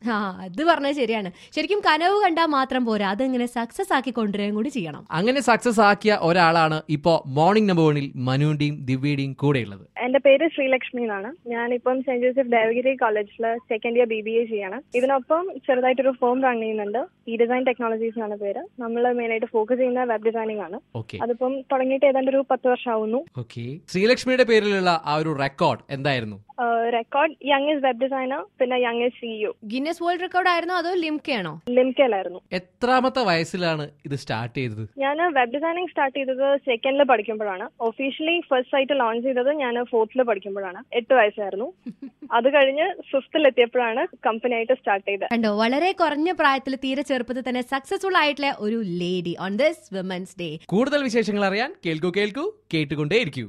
ആ അത് പറഞ്ഞത് ശരിയാണ് ശരിക്കും കനവ് കണ്ടാൽ മാത്രം പോരാ അതെങ്ങനെ സക്സസ് ആക്കി കൊണ്ടുവരികയും കൂടി ചെയ്യണം അങ്ങനെ സക്സസ് ആക്കിയ ഒരാളാണ് ഇപ്പോ മോർണിംഗ് നമ്പർ വണിൽ മനുവിന്റെയും ദിവ്യയുടെയും കൂടെയുള്ളത് എന്റെ പേര് ശ്രീലക്ഷ്മി എന്നാണ് ഞാനിപ്പം സെന്റ് ജോസഫ് ദേവഗിരി കോളേജിൽ second year B B A ചെയ്യാണ് ഇതിനൊപ്പം ചെറുതായിട്ടൊരു ഫോം റൺ ചെയ്യുന്നുണ്ട് ഈ ഡിസൈൻ ടെക്നോളജീസ് എന്നാണ് പേര് നമ്മൾ മെയിനായിട്ട് ഫോക്കസ് ചെയ്യുന്ന വെബ് ഡിസൈനിങ് ആണ് ഓക്കെ അതിപ്പം തുടങ്ങിയിട്ട് ഏതാണ്ട് ഒരു പത്ത് വർഷമാവുന്നു ഓക്കെ ശ്രീലക്ഷ്മിയുടെ പേരിലുള്ള ആ ഒരു റെക്കോർഡ് എന്തായിരുന്നു റെക്കോർഡ് യങ് വെബ് ഡിസൈനർ പിന്നെ young CEO Guinness world record ആയിരുന്നോ അതോ ലിംകയാണോ ലിംകയിലായിരുന്നു എത്രാമത്തെ വയസ്സിലാണ് ഇത് സ്റ്റാർട്ട് ചെയ്തത് ഞാൻ വെബ് ഡിസൈനിങ് സ്റ്റാർട്ട് ചെയ്തത് സെക്കൻഡിൽ പഠിക്കുമ്പോഴാണ് ഒഫീഷ്യലി ഫസ്റ്റ് സൈറ്റ് ലോഞ്ച് ചെയ്തത് ഞാൻ ഫോർത്തിൽ പഠിക്കുമ്പോഴാണ് എട്ട് വയസ്സായിരുന്നു അത് കഴിഞ്ഞ് ഫിഫ്ത്തിൽ എത്തിയപ്പോഴാണ് കമ്പനി ആയിട്ട് സ്റ്റാർട്ട് ചെയ്തത് കണ്ടോ വളരെ കുറഞ്ഞ പ്രായത്തിൽ തീരെ ചെറുപ്പത്തിൽ തന്നെ സക്സസ്ഫുൾ ആയിട്ടുള്ള ഒരു lady on this women's day കൂടുതൽ വിശേഷങ്ങൾ അറിയാൻ കേൾക്കൂ കേൾക്കൂ കേട്ടുകൊണ്ടേയിരിക്കൂ